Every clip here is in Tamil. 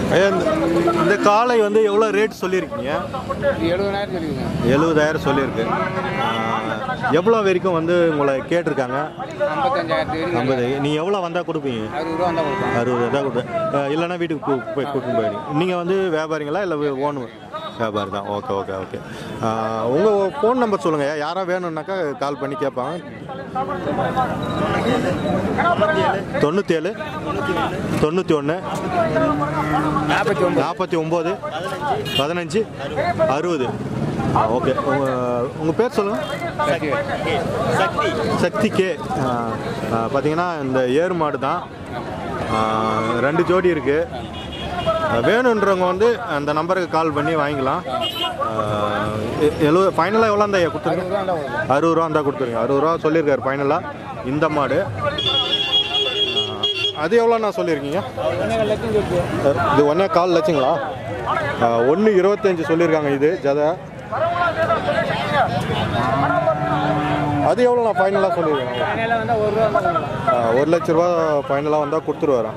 ஐயா, இந்த- இந்த காளை வந்து எவ்வளோ ரேட் சொல்லியிருக்கீங்க எழுபதாயிரம் சொல்லிருங்க எழுபதாயிரம் சொல்லியிருக்கு ஆஹ், எவ்வளோ வரைக்கும் வந்து உங்களை கேட்டிருக்காங்க ஐம்பத்தஞ்சாயிரத்து வரைக்கும் ஐம்பது நீ எவ்வளோ வந்தால் கொடுப்பீங்க அறுபது ரூபா வந்தால் கொடுப்போம் அறுபது தான் கொடுப்பேன் இல்லைன்னா வீட்டுக்கு கூ- போய் கூட்டின்னு போயிடுங்க நீங்கள் வந்து வியாபாரிங்களா இல்லை ஓன் வியாபாரி தான் ஓகே ஓகே ஓகே உங்கள் ஃபோன் நம்பர் சொல்லுங்கள் யாராக வேணும்னாக்கா கால் பண்ணி கேட்பாங்க தொண்ணூற்றி ஏழு தொண்ணூற்றி ஒன்று நாற்பத்தி ஒன்பது நாற்பத்தி ஒம்பது பதினஞ்சு அறுபது ஆ ஓகே உங்கள் உங்கள் பேர் சொல்லுங்கள் சக்தி கே பார்த்தீங்கன்னா இந்த ஏறு மாடு தான் ஆ, ரெண்டு ஜோடி இருக்குது வேணுன்றவங்க வந்து அந்த நம்பருக்கு கால் பண்ணி வாங்கிக்கலாம் எழுபது ஃபைனலாக எவ்வளோ இருந்தா கொடுத்துருங்க அறுபது ரூபா இருந்தால் கொடுத்துருங்க அறுபது ரூபா சொல்லியிருக்காரு ஃபைனலாக இந்த மாடு ஆ, அது எவ்வளோ நான் சொல்லியிருக்கீங்க லட்சம் சொல்லிட்டு இது ஒன்றே கால் லட்சங்களா ஒன்று இருபத்தஞ்சி சொல்லியிருக்காங்க இது ஜதை அது எவ்வளோ நான் ஃபைனலாக சொல்லியிருக்கேன் ஃபைனலாக வந்தால் ஒரு ரூபா வந்தால் கொடுக்கலாம் ஆ, ஒரு லட்ச ரூபா ஃபைனலாக வந்தால் கொடுத்துருவாரான்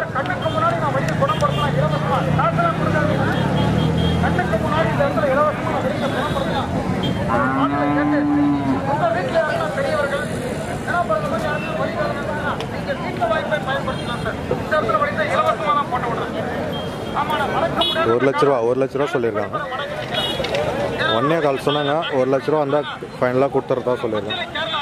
ஒரு லட்ச ரூபா ஒரு லட்ச ரூபா சொல்லியிருக்காங்க ஒன்னே கால் சொன்னாங்க ஒரு லட்ச ரூபா வந்தால் ஃபைனலாக கொடுத்துறதா சொல்லியிருக்காங்க